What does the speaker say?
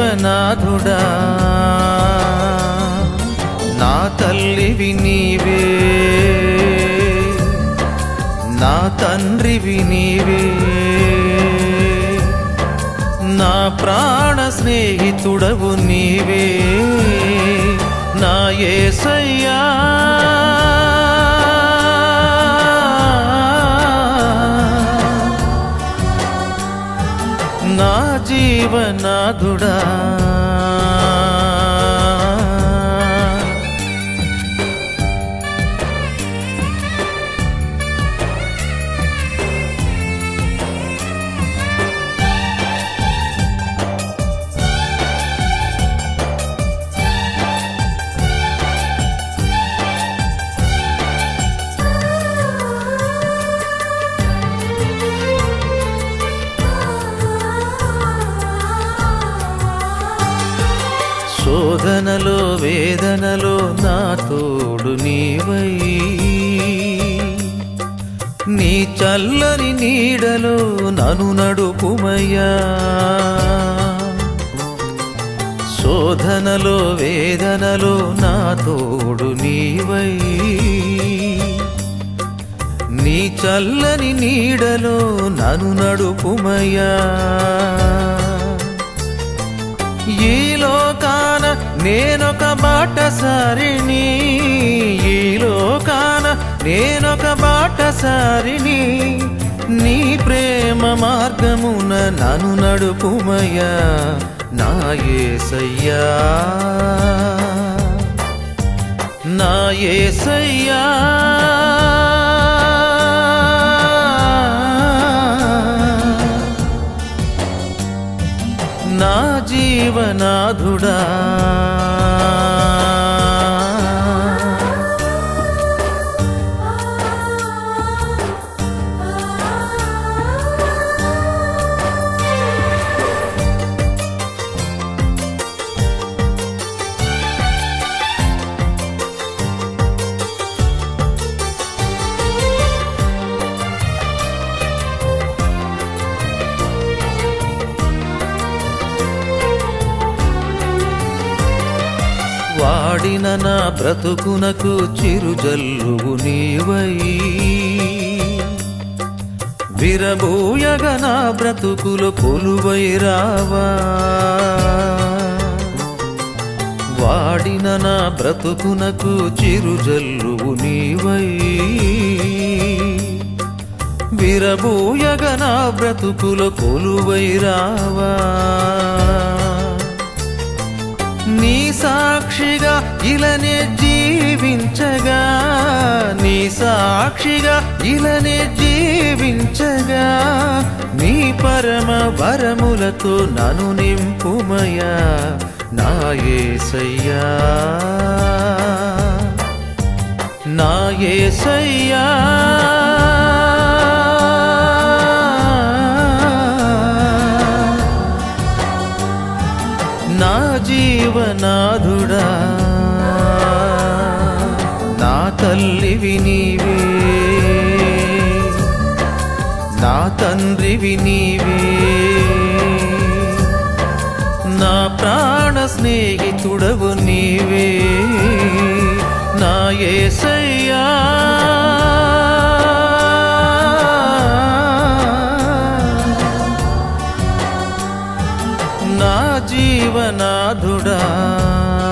జీవనాథుడా నా తల్లివి నీవే నా తండ్రివి నీవే నా ప్రాణ స్నేహితుడవు నీవే నా ఏసయ్యా నా జీవనాథుడా శోధనలో వేదనలో నా తోడు నీవై నీ చల్లని నీడలో నను నడుపుమయ్యా శోధనలో వేదనలో నా తోడు నీవై నీ చల్లని నీడలో నను నడుపుమయ్యా ఈ లోకాన నేనొక బాటసారిని ఈ లోకాన నేనొక బాటసారిని నీ ప్రేమ మార్గమున నన్ను నడుపుమయ్యా నా యేసయ్యా నా యేసయ్యా నా జీవనాథుడా వాడిన నా బ్రతుకునకు చిరుజల్లువు నీవై విరబోయగ నా బ్రతుకులు కొలువై రావా వాడిన నా బ్రతుకునకు చిరుజల్లువు నీవై విరబోయగ నా బ్రతుకులు కొలువై రావా నీ సాక్షిగా ఇలనే జీవించగా నీ సాక్షిగా ఇలనే జీవించగా నీ పరమ వరములతో నను నింపుమయా నా యేసయ్యా నా యేసయ్యా నా జీవనాథుడా నా తల్లివి నీవే నా తండ్రివి నీవే నా ప్రాణ స్నేహితుడవు నీవే నా యేసయ్యా నా జీవనాథుడా